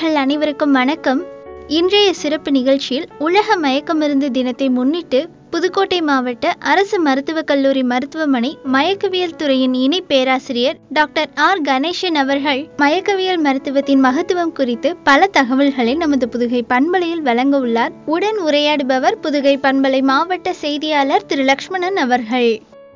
நேயர்கள் அனைவருக்கும் வணக்கம் இன்றைய சிறப்பு நிகழ்ச்சியில் உலக மயக்கமருந்து தினத்தை முன்னிட்டு புதுக்கோட்டை மாவட்ட அரசு மருத்துவக் கல்லூரி மருத்துவமனை மயக்கவியல் துறையின் இணை பேராசிரியர் டாக்டர் ஆர் கணேசன் அவர்கள் மயக்கவியல் மருத்துவத்தின் மகத்துவம் குறித்து பல தகவல்களை நமது புதுகை பண்பலையில் வழங்க உள்ளார் உடன் உரையாடுபவர் புதுகை பண்பலை மாவட்ட செய்தியாளர் திரு லக்ஷ்மணன் அவர்கள்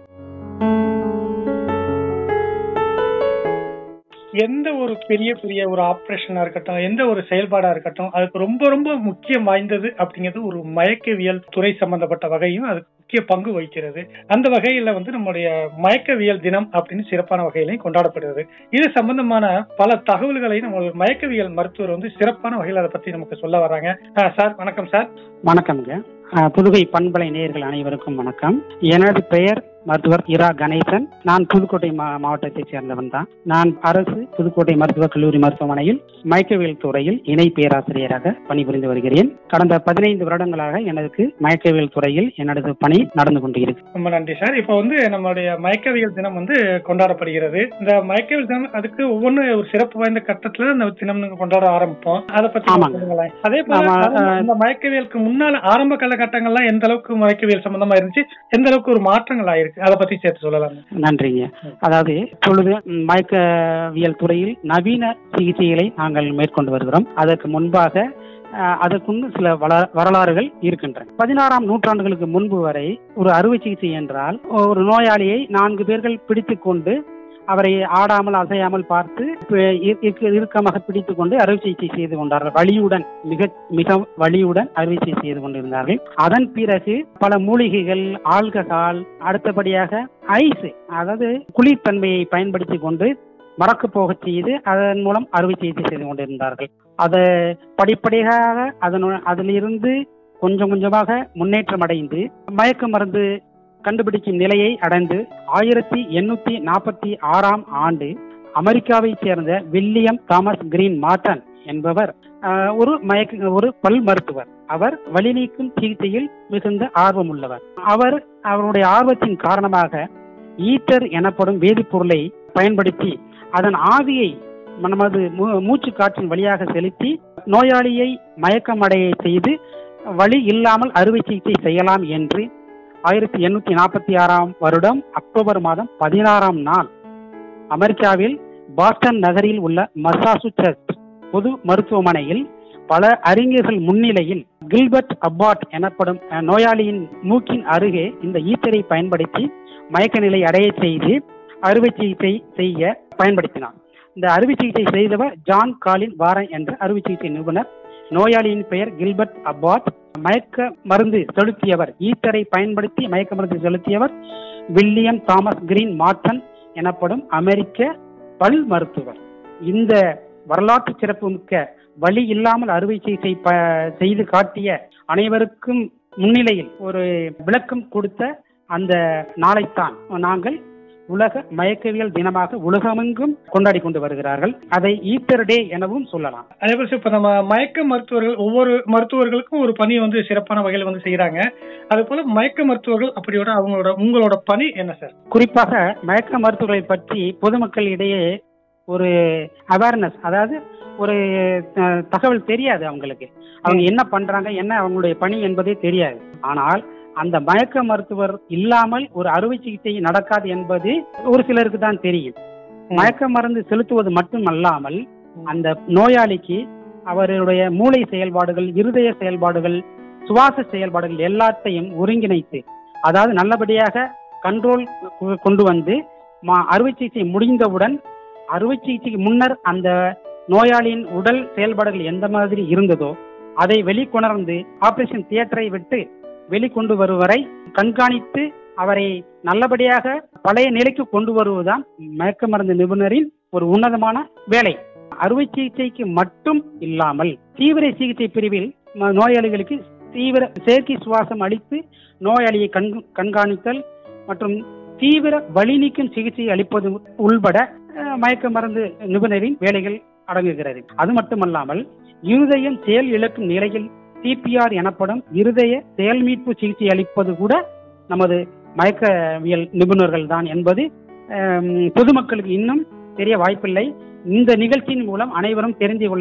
எந்த ஒரு பெரிய பெரிய ஒரு ஆப்ரேஷனா இருக்கட்டும் எந்த ஒரு செயல்பாடா இருக்கட்டும் அதுக்கு ரொம்ப ரொம்ப முக்கியம் வாய்ந்தது அப்படிங்கிறது ஒரு மயக்கவியல் துறை சம்பந்தப்பட்ட வகையும் அதுக்கு முக்கிய பங்கு வகிக்கிறது அந்த வகையில வந்து நம்முடைய மயக்கவியல் தினம் அப்படின்னு சிறப்பான வகையிலையும் கொண்டாடப்படுகிறது இது சம்பந்தமான பல தகவல்களை நம்ம மயக்கவியல் மருத்துவர் வந்து சிறப்பான வகையில் அதை பத்தி நமக்கு சொல்ல வராங்க அஹ் சார் வணக்கம் சார் வணக்கம்ங்க அஹ், புதுகை பண்பலை நேயர்கள் அனைவருக்கும் வணக்கம் எனது பெயர் மருத்துவர் இரா கணேசன் நான் புதுக்கோட்டை மா- மாவட்டத்தைச் சேர்ந்தவன் தான் நான் அரசு புதுக்கோட்டை மருத்துவக் கல்லூரி மருத்துவமனையில் மயக்கவியல் துறையில் இணை பேராசிரியராக பணிபுரிந்து வருகிறேன் கடந்த பதினைந்து வருடங்களாக எனக்கு மயக்கவியல் துறையில் எனது பணி நடந்து கொண்டிருக்கு ரொம்ப நன்றி சார் இப்போ வந்து நம்மளுடைய மயக்கவியல் தினம் வந்து கொண்டாடப்படுகிறது இந்த மயக்கவியல் தினம் அதுக்கு ஒவ்வொன்று ஒரு சிறப்பு வாய்ந்த கட்டத்துல இந்த தினம் நீங்க கொண்டாட ஆரம்பிப்போம் அதை பத்தி ஆமாங்க. சொல்லுங்களேன் அதே போல ஆமா, அது அஹ், இந்த மயக்கவியலுக்கு முன்னால ஆரம்ப காலகட்டங்கள்லாம் எந்த அளவுக்கு மயக்கவியல் சம்பந்தமா இருந்துச்சு எந்த அளவுக்கு ஒரு மாற்றங்கள் ஆயிருக்கு அதை பத்தி சேர்த்து சொல்லலாம் நன்றிங்க அதாவது இப்பொழுது ம், மயக்கவியல் துறையில் நவீன சிகிச்சைகளை நாங்கள் மேற்கொண்டு வருகிறோம் அதற்கு முன்பாக அஹ், அதற்குன்னு சில வள- வரலாறுகள் இருக்கின்றன பதினாறாம் நூற்றாண்டுகளுக்கு முன்பு வரை ஒரு அறுவை சிகிச்சை என்றால் ஒரு நோயாளியை நான்கு பேர்கள் பிடித்துக் கொண்டு அவரை ஆடாமல் அசையாமல் பார்த்து பி- இ- இறுக்க- இறுக்கமாக பிடித்துக் கொண்டு அறுவை சிகிச்சை செய்து கொண்டார்கள் வலியுடன் மிக மிக வலியுடன் அறுவை சிகிச்சை செய்து கொண்டிருந்தார்கள் அதன் பிறகு பல மூலிகைகள் ஆல்கஹால் அடுத்தபடியாக ஐஸ் அதாவது குளிர்தன்மையை பயன்படுத்தி கொண்டு மறக்கு போகச் செய்து அதன் மூலம் அறுவை சிகிச்சை செய்து கொண்டிருந்தார்கள் அது படிப்படியாக அதனு அதிலிருந்து கொஞ்சம் கொஞ்சமாக முன்னேற்றம் அடைந்து மயக்க மருந்து கண்டுபிடிக்கும் நிலையை அடைந்து ஆயிரத்தி எண்ணூத்தி நாற்பத்தி ஆறாம் ஆண்டு அமெரிக்காவை சேர்ந்த வில்லியம் தாமஸ் கிரீன் மார்டன் என்பவர் ஆஹ், ஒரு மயக்க ஒரு பல் மருத்துவர் அவர் வலி நீக்கும் சிகிச்சையில் மிகுந்த ஆர்வம் உள்ளவர் அவர் அவருடைய ஆர்வத்தின் காரணமாக ஈட்டர் எனப்படும் வேதிப்பொருளை பயன்படுத்தி அதன் ஆவியை நமது மூ- மூச்சு காற்றின் வழியாக செலுத்தி நோயாளியை மயக்கமடைய செய்து வலி இல்லாமல் அறுவை சிகிச்சை செய்யலாம் என்று ஆயிரத்தி எண்ணூத்தி நாற்பத்தி ஆறாம் வருடம் அக்டோபர் மாதம் பதினாறாம் நாள் அமெரிக்காவில் பாஸ்டன் நகரில் உள்ள மசாசுசெட்ஸ் பொது மருத்துவமனையில் பல அறிஞர்கள் முன்னிலையில் கில்பர்ட் அப்பாட் எனப்படும் அஹ், நோயாளியின் மூக்கின் அருகே இந்த ஈத்தரை பயன்படுத்தி மயக்க நிலை அடைய செய்து அறுவை சிகிச்சை செய்ய பயன்படுத்தினார் இந்த அறுவை சிகிச்சை செய்தவர் ஜான் காலின் வாரன் என்ற அறுவை சிகிச்சை நிபுணர் நோயாளியின் பெயர் கில்பர்ட் அப்பாட் மயக்க மருந்து செலுத்தியவர் ஈத்தரை பயன்படுத்தி மயக்க மருந்து செலுத்தியவர் வில்லியம் தாமஸ் கிரீன் மார்டன் எனப்படும் அமெரிக்க பல் மருத்துவர் இந்த வரலாற்று சிறப்புமிக்க வலி இல்லாமல் அறுவை சிகிச்சை ப- செய்து காட்டிய அனைவருக்கும் முன்னிலையில் ஒரு விளக்கம் கொடுத்த அந்த நாளைத்தான் நாங்கள் உலக மயக்கவியல் தினமாக உலகமெங்கும் கொண்டாடி கொண்டு வருகிறார்கள் அதை ஈஸ்டர் டே எனவும் சொல்லலாம் அதே போல சார், இப்ப நம்ம மயக்க மருத்துவர்கள் ஒவ்வொரு மருத்துவர்களுக்கும் ஒரு பணி வந்து சிறப்பான வகையில வந்து செய்யறாங்க அது போல மயக்க மருத்துவர்கள் அப்படியோட அவங்களோட உங்களோட பணி என்ன சார் குறிப்பாக மயக்க மருத்துவர்களை பற்றி பொதுமக்களிடையே ஒரு அவேர்னஸ் அதாவது ஒரு அஹ், தகவல் தெரியாது அவங்களுக்கு அவங்க என்ன பண்றாங்க என்ன அவங்களுடைய பணி என்பதே தெரியாது ஆனால் அந்த மயக்க மருத்துவர் இல்லாமல் ஒரு அறுவை சிகிச்சை நடக்காது என்பது ஒரு சிலருக்கு தான் தெரியும் மயக்க மருந்து செலுத்துவது மட்டுமல்லாமல் அந்த நோயாளிக்கு அவருடைய மூளை செயல்பாடுகள் இருதய செயல்பாடுகள் சுவாச செயல்பாடுகள் எல்லாத்தையும் ஒருங்கிணைத்து அதாவது நல்லபடியாக கண்ட்ரோல் கொண்டு வந்து மா- அறுவை சிகிச்சை முடிந்தவுடன் அறுவை சிகிச்சைக்கு முன்னர் அந்த நோயாளியின் உடல் செயல்பாடுகள் எந்த மாதிரி இருந்ததோ அதை வெளிக்கொணர்ந்து ஆபரேஷன் தியேட்டரை விட்டு வெளிக்கொண்டு வரும் வரை கண்காணித்து அவரை நல்லபடியாக பழைய நிலைக்கு கொண்டு வருவதுதான் மயக்க மருந்து நிபுணரின் ஒரு உன்னதமான வேலை அறுவை சிகிச்சைக்கு மட்டும் இல்லாமல் தீவிர சிகிச்சை பிரிவில் ம- நோயாளிகளுக்கு தீவிர செயற்கை சுவாசம் அளித்து நோயாளியை கண் கண்காணித்தல் மற்றும் தீவிர வலி நீக்கும் சிகிச்சை அளிப்பது உள்பட அஹ், மயக்க மருந்து நிபுணரின் வேலைகள் அடங்குகிறது அது மட்டுமல்லாமல் இருதயம் செயல் இழக்கும் நிலையில் சிபிஆர் எனப்படும் இருதய செயல் மீட்பு சிகிச்சை அளிப்பது கூட நமது மயக்கவியல் நிபுணர்கள் தான் என்பது அஹ், பொதுமக்களுக்கு இன்னும் தெரிய வாய்ப்பில்லை இந்த நிகழ்ச்சியின் மூலம் அனைவரும் தெரிந்து கொள்ள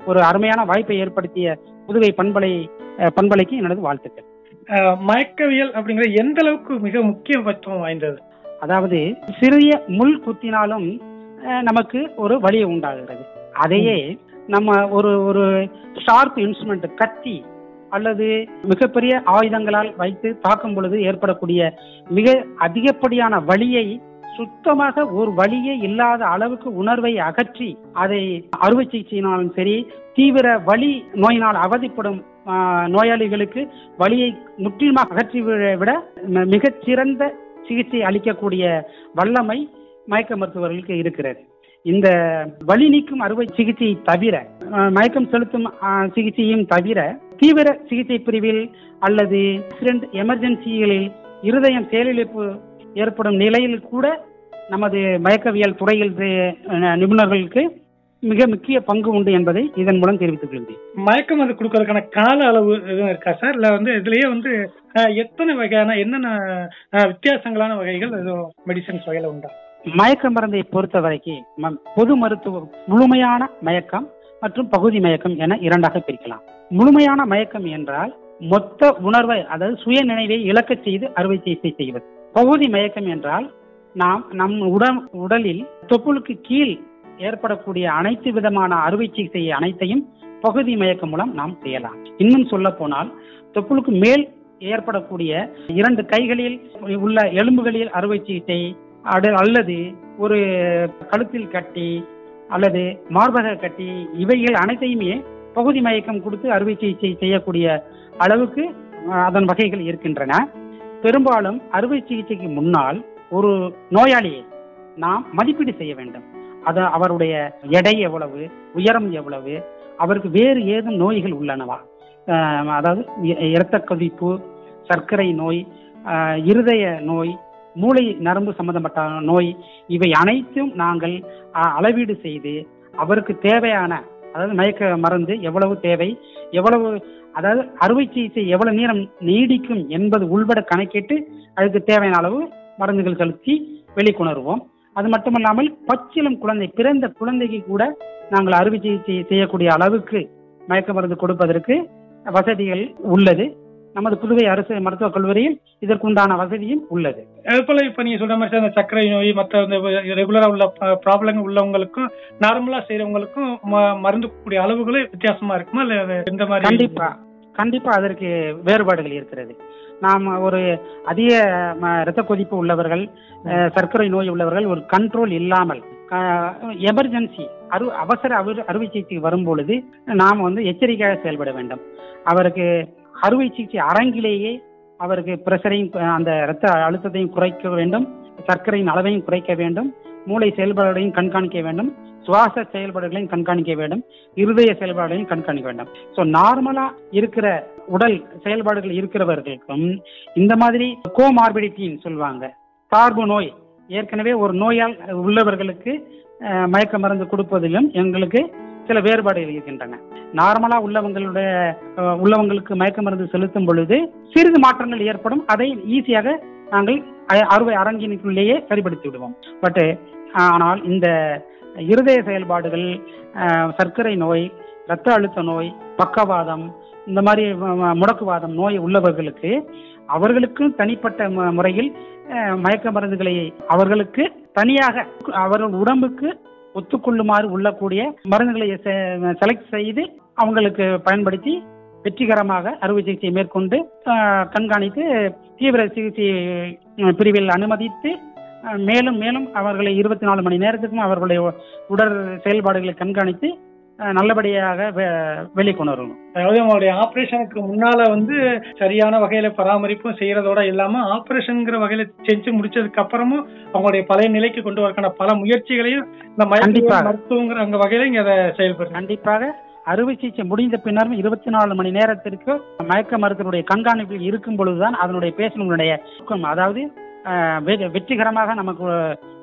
ஒரு அருமையான வாய்ப்பை ஏற்படுத்திய புதுவை பண்பலை அஹ், பண்பலைக்கு எனது வாழ்த்துக்கள் அஹ், மயக்கவியல் அப்படிங்கிறது எந்த அளவுக்கு மிக முக்கியத்துவம் வாய்ந்தது அதாவது சிறிய முள் குத்தினாலும் அஹ், நமக்கு ஒரு வலி உண்டாகிறது அதையே நம்ம ஒரு ஒரு ஷார்ப் இன்ஸ்ட்ருமெண்ட் கத்தி அல்லது மிகப்பெரிய ஆயுதங்களால் வைத்து தாக்கும் பொழுது ஏற்படக்கூடிய மிக அதிகப்படியான வலியை சுத்தமாக ஒரு வலியே இல்லாத அளவுக்கு உணர்வை அகற்றி அதை அறுவை சிகிச்சையினாலும் சரி தீவிர வலி நோயினால் அவதிப்படும் ஆஹ், நோயாளிகளுக்கு வலியை முற்றிலுமாக அகற்றி விட- விட ம- மிகச் சிறந்த சிகிச்சை அளிக்கக்கூடிய வல்லமை மயக்க மருத்துவர்களுக்கு இருக்கிறது இந்த வலி நீக்கும் அறுவை சிகிச்சையை தவிர அஹ், மயக்கம் செலுத்தும் அஹ், சிகிச்சையும் தவிர தீவிர சிகிச்சை பிரிவில் அல்லது ஆக்சிடென்ட் எமர்ஜென்சிகளில் இருதயம் செயலிழப்பு ஏற்படும் நிலையில் கூட நமது மயக்கவியல் துறையில் அஹ், நிபுணர்களுக்கு மிக முக்கிய பங்கு உண்டு என்பதை இதன் மூலம் தெரிவித்துக் கொள்கிறேன் மயக்க மருந்து கொடுக்கறதுக்கான கால அளவு எதுவும் இருக்கா சார் இல்ல வந்து இதுலயே வந்து அஹ், எத்தனை வகையான என்னென்ன அஹ், வித்தியாசங்களான வகைகள் எதுவும் மெடிசன்ஸ் வகையில உண்டா மயக்க மருந்தை பொறுத்த வரைக்கும் ம- பொது மருத்துவ முழுமையான மயக்கம் மற்றும் பகுதி மயக்கம் என இரண்டாக பிரிக்கலாம் முழுமையான மயக்கம் என்றால் மொத்த உணர்வை அதாவது சுய நினைவை இழக்கச் செய்து அறுவை சிகிச்சை செய்வது பகுதி மயக்கம் என்றால் நாம் நம் உடல் உடலில் தொப்புளுக்கு கீழ் ஏற்படக்கூடிய அனைத்து விதமான அறுவை சிகிச்சை அனைத்தையும் பகுதி மயக்கம் மூலம் நாம் செய்யலாம் இன்னும் சொல்ல போனால் தொப்புளுக்கு மேல் ஏற்படக்கூடிய இரண்டு கைகளில் உள்ள எலும்புகளில் அறுவை சிகிச்சை அடு- அல்லது ஒரு கழுத்தில் கட்டி அல்லது மார்பக கட்டி இவைகள் அனைத்தையுமே பகுதி மயக்கம் கொடுத்து அறுவை சிகிச்சை செய்யக்கூடிய அளவுக்கு அஹ், அதன் வகைகள் இருக்கின்றன பெரும்பாலும் அறுவை சிகிச்சைக்கு முன்னால் ஒரு நோயாளியை நாம் மதிப்பீடு செய்ய வேண்டும் அது அவருடைய எடை எவ்வளவு உயரம் எவ்வளவு அவருக்கு வேறு ஏதும் நோய்கள் உள்ளனவா அஹ், அதாவது இ- இரத்த கொதிப்பு சர்க்கரை நோய் அஹ், இருதய நோய் மூளை நரம்பு சம்பந்தப்பட்ட நோய் இவை அனைத்தும் நாங்கள் அஹ், அளவீடு செய்து அவருக்கு தேவையான அதாவது மயக்க மருந்து எவ்வளவு தேவை எவ்வளவு அதாவது அறுவை சிகிச்சை எவ்வளவு நேரம் நீடிக்கும் என்பது உள்பட கணக்கிட்டு அதுக்கு தேவையான அளவு மருந்துகள் செலுத்தி வெளிக்கொணருவோம் அது மட்டுமல்லாமல் பச்சிலம் குழந்தை பிறந்த குழந்தைக்கு கூட நாங்கள் அறுவை சிகிச்சை செய்யக்கூடிய அளவுக்கு மயக்க மருந்து கொடுப்பதற்கு வசதிகள் உள்ளது நமது புதுவை அரசு மருத்துவக் கல்லூரியில் இதற்குண்டான வசதியும் உள்ளது அது போல இப்ப நீங்க சொல்ற மாதிரி சார் இந்த சர்க்கரை நோய் மற்ற இந்த ரெகுலரா உள்ள ப்ராப்ளம் உள்ளவங்களுக்கும் நார்மலா செய்யறவங்களுக்கும் ம- மருந்து கூடிய அளவுகளே வித்தியாசமா இருக்குமா இல்ல அது எந்த மாதிரி கண்டிப்பா கண்டிப்பா அதற்கு வேறுபாடுகள் இருக்கிறது நாம் ஒரு அதிக ம, இரத்த கொதிப்பு உள்ளவர்கள் அஹ், சர்க்கரை நோய் உள்ளவர்கள் ஒரு கண்ட்ரோல் இல்லாமல் எமர்ஜென்சி அறு அவசர அறு- அறுவை சிகிச்சைக்கு வரும் பொழுது நாம் வந்து எச்சரிக்கையாக செயல்பட வேண்டும் அவருக்கு அறுவை சிகிச்சை அரங்கிலேயே அவருக்கு பிரஷரையும் அஹ், அந்த இரத்த அழுத்தத்தையும் குறைக்க வேண்டும் சர்க்கரையின் அளவையும் குறைக்க வேண்டும் மூளை செயல்பாடுகளையும் கண்காணிக்க வேண்டும் சுவாச செயல்பாடுகளையும் கண்காணிக்க வேண்டும் இருதய செயல்பாடுகளையும் கண்காணிக்க வேண்டும் ஸோ நார்மலா இருக்கிற உடல் செயல்பாடுகள் இருக்கிறவர்களுக்கும் இந்த மாதிரி கோமார்பிடிட்டின்னு சொல்லுவாங்க சார்பு நோய் ஏற்கனவே ஒரு நோயால் உள்ளவர்களுக்கு அஹ், மயக்க மருந்து கொடுப்பதிலும் எங்களுக்கு சில வேறுபாடுகள் இருக்கின்றன நார்மலா உள்ளவங்களுடைய அஹ், உள்ளவங்களுக்கு மயக்க மருந்து செலுத்தும் பொழுது சிறிது மாற்றங்கள் ஏற்படும் அதை ஈஸியாக நாங்கள் அ- அறுவை அரங்கினுக்குள்ளேயே சரிப்படுத்தி விடுவோம் பட் ஆனால் இந்த இருதய செயல்பாடுகள் அஹ், சர்க்கரை நோய் இரத்த அழுத்த நோய் பக்கவாதம் இந்த மாதிரி ம- ம- முடக்குவாதம் நோய் உள்ளவர்களுக்கு அவர்களுக்கும் தனிப்பட்ட மு- முறையில் அஹ், மயக்க மருந்துகளை அவர்களுக்கு தனியாக அவர்கள் உடம்புக்கு ஒத்துக்கொள்ளுமாறு உள்ளக்கூடிய மருந்துகளை செலக்ட் செய்து அவங்களுக்கு பயன்படுத்தி வெற்றிகரமாக அறுவை சிகிச்சை மேற்கொண்டு அஹ், கண்காணித்து தீவிர சிகிச்சை அஹ், பிரிவில் அனுமதித்து அஹ், மேலும் மேலும் அவர்களை இருபத்தி நாலு மணி நேரத்துக்கும் அவர்களுடைய உடல் செயல்பாடுகளை கண்காணித்து அஹ், நல்லபடியாக வெ- வெளிக்கொணரணும் அதாவது அவங்களுடைய ஆபரேஷனுக்கு முன்னால வந்து சரியான வகையில பராமரிப்பும் செய்யறதோட இல்லாம ஆபரேஷன்ங்கிற வகையில செஞ்சு முடிச்சதுக்கு அப்புறமும் அவங்களுடைய பழைய நிலைக்கு கொண்டு வரக்கான பல முயற்சிகளையும் இந்த மயக்க கண்டிப்பாக. மருத்துவங்கிற அங்க வகையில இங்க அதை செயல்படுறாங்க கண்டிப்பாக அறுவை சிகிச்சை முடிந்த பின்னரும் இருபத்தி நாலு மணி நேரத்திற்கு மயக்க மருத்துவனுடைய கண்காணிப்பில் இருக்கும் பொழுதுதான் அதனுடைய பேஷண்ட்களுடைய அதாவது அஹ், வெ- வெற்றிகரமாக நமக்கு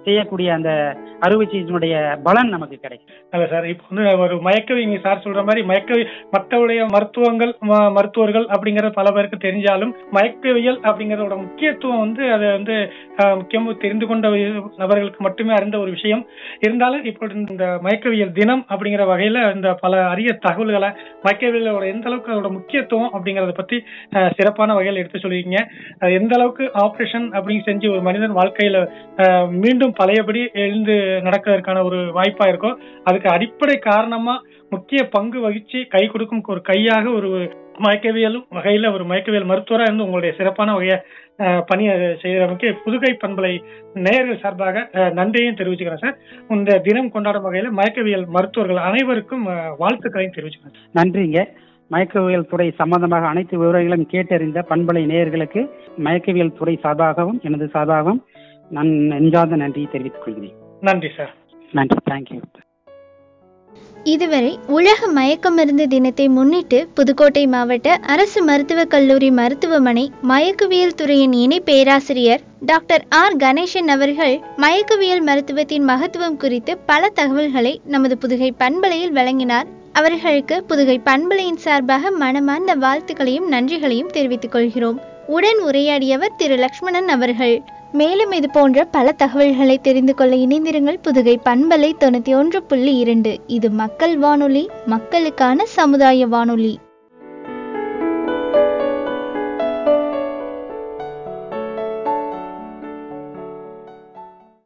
செய்யக்கூடிய அந்த அறுவை சிகிச்சையினுடைய பலன் நமக்கு கிடைக்கும் அல்ல சார் இப்போ வந்து ஒரு மயக்கவி நீங்க சார் சொல்ற மாதிரி மயக்கவி மற்றவுடைய மருத்துவங்கள் ம- மருத்துவர்கள் அப்படிங்கறது பல பேருக்கு தெரிஞ்சாலும் மயக்கவியல் அப்படிங்கறதோட முக்கியத்துவம் வந்து அதை வந்து ஆஹ், முக்கியமா தெரிந்து கொண்ட வி- நபர்களுக்கு மட்டுமே அறிந்த ஒரு விஷயம் இருந்தாலும் இப்போ இந்த மயக்கவியல் தினம் அப்படிங்கிற வகையில இந்த பல அரிய தகவல்களை மயக்கவியலோட எந்த அளவுக்கு அதோட முக்கியத்துவம் அப்படிங்கறத பத்தி ஆஹ், சிறப்பான வகையில் எடுத்து சொல்லியிருக்கீங்க அது எந்த அளவுக்கு ஆபரேஷன் அப்படின்னு செஞ்சு ஒரு மனிதன் வாழ்க்கையில ஆஹ், மீண்டும் பழையபடி எழுந்து நடக்கிறதுக்கான ஒரு வாய்ப்பா இருக்கும் அதுக்கு அடிப்படை காரணமா முக்கிய பங்கு வகிச்சு கை கொடுக்கும் ஒரு கையாக ஒரு மயக்கவியலும் வகையில ஒரு மயக்கவியல் மருத்துவரா இருந்து உங்களுடைய சிறப்பான வகைய அஹ், பணியை செய்யறவங்க புதுகை பண்பலை நேயர்கள் சார்பாக அஹ், நன்றியையும் தெரிவிச்சுக்கிறேன் சார் இந்த தினம் கொண்டாடும் வகையில மயக்கவியல் மருத்துவர்கள் அனைவருக்கும் அஹ், வாழ்த்துக்களையும் தெரிவிச்சுக்கிறேன் நன்றிங்க மயக்கவியல் துறை சம்பந்தமாக அனைத்து விவரங்களும் கேட்டறிந்த பண்பலை நேயர்களுக்கு மயக்கவியல் துறை சார்பாகவும் எனது சார்பாகவும் நான் நெஞ்சார்ந்த நன்றியை தெரிவித்துக் கொள்கிறேன் நன்றி சார் நன்றி தேங்க்யூ இதுவரை உலக மயக்கமருந்து தினத்தை முன்னிட்டு புதுக்கோட்டை மாவட்ட அரசு மருத்துவக் கல்லூரி மருத்துவமனை மயக்கவியல் துறையின் இணை பேராசிரியர் டாக்டர் ஆர் கணேசன் அவர்கள் மயக்கவியல் மருத்துவத்தின் மகத்துவம் குறித்து பல தகவல்களை நமது புதுகை பண்பலையில் வழங்கினார் அவர்களுக்கு புதுகை பண்பலையின் சார்பாக மனமார்ந்த வாழ்த்துக்களையும் நன்றிகளையும் தெரிவித்துக் கொள்கிறோம் உடன் உரையாடியவர் திரு லக்ஷ்மணன் அவர்கள் மேலும் இது போன்ற பல தகவல்களை தெரிந்து கொள்ள இணைந்திருங்கள் புதுகை பண்பலை தொண்ணூற்றி ஒன்று புள்ளி இரண்டு இது மக்கள் வானொலி மக்களுக்கான சமுதாய வானொலி